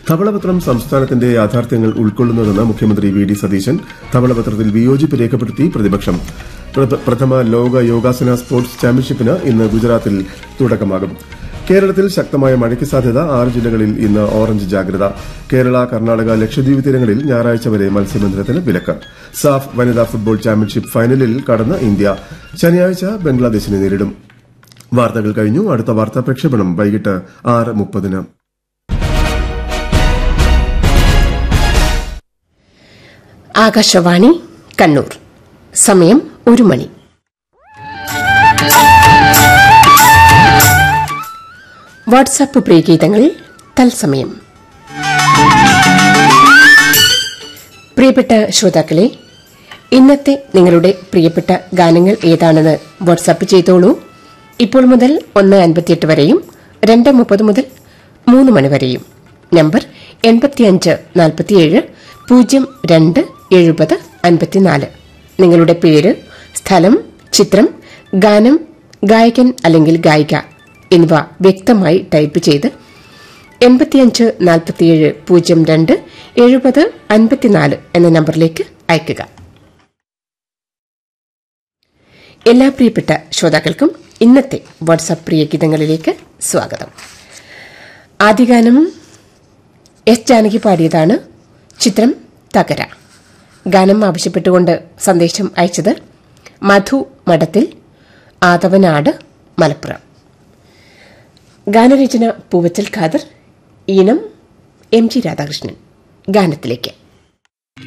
ധവളപത്രം സംസ്ഥാനത്തിന്റെ യാഥാർത്ഥ്യങ്ങൾ ഉൾക്കൊള്ളുന്നതെന്ന് മുഖ്യമന്ത്രി വി ഡി സതീശൻ ധവളപത്രത്തിൽ വിയോജിപ്പ് രേഖപ്പെടുത്തി പ്രതിപക്ഷം പ്രഥ- പ്രഥമ ലോക യോഗാസന സ്പോർട്സ് ചാമ്പ്യൻഷിപ്പിന് ഇന്ന് ഗുജറാത്തിൽ തുടക്കമാകും കേരളത്തിൽ ശക്തമായ മഴയ്ക്ക് സാധ്യത ആറ് ജില്ലകളിൽ ഇന്ന് ഓറഞ്ച് ജാഗ്രത കേരള കർണാടക ലക്ഷദ്വീപ് തീരങ്ങളിൽ ഞായറാഴ്ച വരെ മത്സ്യബന്ധനത്തിന് വിലക്ക് സാഫ് വനിതാ ഫുട്ബോൾ ചാമ്പ്യൻഷിപ്പ് ഫൈനലിൽ കടന്ന് ഇന്ത്യ ശനിയാഴ്ച ബംഗ്ലാദേശിനെ നേരിടും വാർത്തകൾ കഴിഞ്ഞു അടുത്ത വാർത്താ പ്രക്ഷേപണം വൈകിട്ട് ആറ് മുപ്പതിന് ആകാശവാണി കണ്ണൂർ സമയം ഒരു മണി വാട്സാപ്പ് പ്രിയഗീതങ്ങൾ തത്സമയം പ്രിയപ്പെട്ട ശ്രോതാക്കളെ ഇന്നത്തെ നിങ്ങളുടെ പ്രിയപ്പെട്ട ഗാനങ്ങൾ ഏതാണെന്ന് വാട്സാപ്പ് ചെയ്തോളൂ ഇപ്പോൾ മുതൽ ഒന്ന് അൻപത്തിയെട്ട് വരെയും രണ്ട് മുപ്പത് മുതൽ മൂന്ന് മണി വരെയും നമ്പർ എൺപത്തിയഞ്ച് നാൽപ്പത്തിയേഴ് പൂജ്യം രണ്ട് എഴുപത് അൻപത്തിനാല് നിങ്ങളുടെ പേര് സ്ഥലം ചിത്രം ഗാനം ഗായകൻ അല്ലെങ്കിൽ ഗായിക എന്നിവ വ്യക്തമായി ടൈപ്പ് ചെയ്ത് എൺപത്തിയഞ്ച് നാൽപ്പത്തിയേഴ് പൂജ്യം രണ്ട് എഴുപത് അൻപത്തിനാല് എന്ന നമ്പറിലേക്ക് അയയ്ക്കുക എല്ലാ പ്രിയപ്പെട്ട ശ്രോതാക്കൾക്കും ഇന്നത്തെ വാട്സാപ്പ് പ്രിയ ഗീതങ്ങളിലേക്ക് സ്വാഗതം ആദ്യഗാനം എസ് ജാനകി പാടിയതാണ് ചിത്രം തകര ഗാനം ആവശ്യപ്പെട്ടുകൊണ്ട് സന്ദേശം അയച്ചത് മധു മഠത്തിൽ ആദവനാട് മലപ്പുറം ഗാനരചന പൂവച്ചൽ ഖാദർ ഈണം എം ജി രാധാകൃഷ്ണൻ ഗാനത്തിലേക്ക്